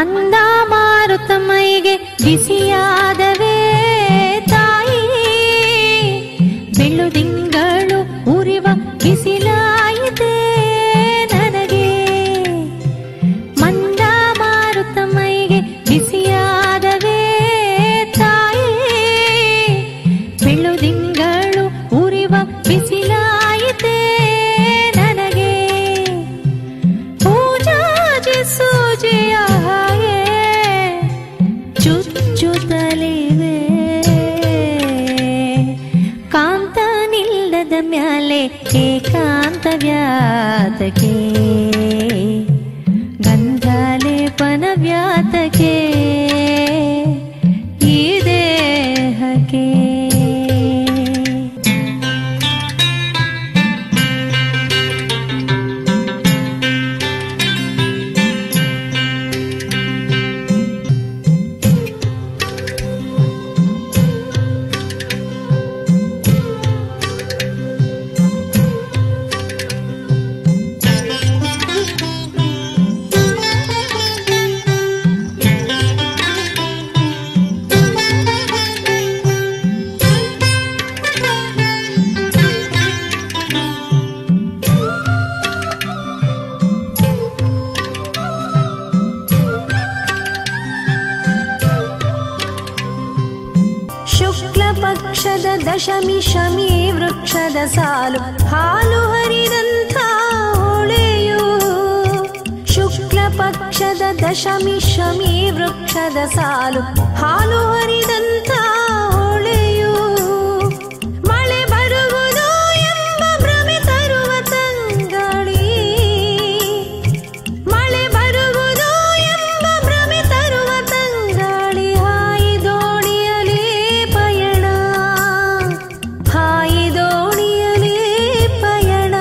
ಮಂದ ಮಾರುತ ಮೈಗೆ ಬಿಸಿಯಾದವೇ ತಾಯಿ ಬೆಳ್ಳುದಿಂಗಳು ಉರಿವ ಬಿಸಿಲಾಯಿತೆ ನನಗೆ ಮಂದ ಮಾರುತ ಮೈಗೆ ಬಿಸಿಯಾದವೇ ತಾಯಿ ಬೆಳ್ಳುದಿಂಗಳು ಉರಿವ ಬಿಸಿಲಾಯಿತೆ ನನಗೆ ಪೂಜಾಜಿ ಸೂಜಿಯ ಹಾಗೆ ಚುಚ್ಚುತ್ತಲಿವೆ ಕಾಂತ ನಿಲ್ಲದ ಮ್ಯಾಲೆ ಏಕಾಂತ ವ್ಯಾತಕೆ ಗಂಧಾಲೇಪನ ವ್ಯಾತಕೆ ಈ ದೇಹಕ್ಕೆ ಶುಕ್ಲ ಪಕ್ಷದ ದಶಮಿ ಶಮಿ ವೃಕ್ಷದ ಸಾಲು ಹಾಲು ಹರಿದಂಥ ಹೊಳೆಯು ಶುಕ್ಲ ಪಕ್ಷದ ದಶಮಿ ಶಮಿ ವೃಕ್ಷದ ಸಾಲು ಹಾಲು ಹರಿದಂಥ ಹೊಳೆಯು ಮಳೆ ಬರುವುದು ಎಂಬ ಭ್ರಮೆ ತರುವ ತಂಗಾಳಿ ಮಳೆ ಬರುವುದು ಎಂಬ ಭ್ರಮೆ ತರುವ ತಂಗಾಳಿ ಹಾಯಿ ದೋಣಿಯಲಿ ಪಯಣ ಹಾಯಿ ದೋಣಿಯಲಿ ಪಯಣ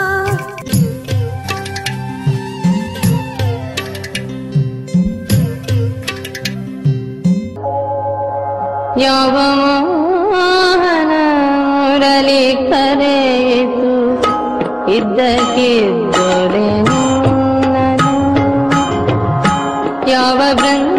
ಯಾವ ಮೋಹನ ಮುರಳಿ ಕರೆಯಿತು ಇದ್ದಕ್ಕಿದ್ದೊಡೆ ನಿನ್ನನು. ಯಾವ ಬೃಂದ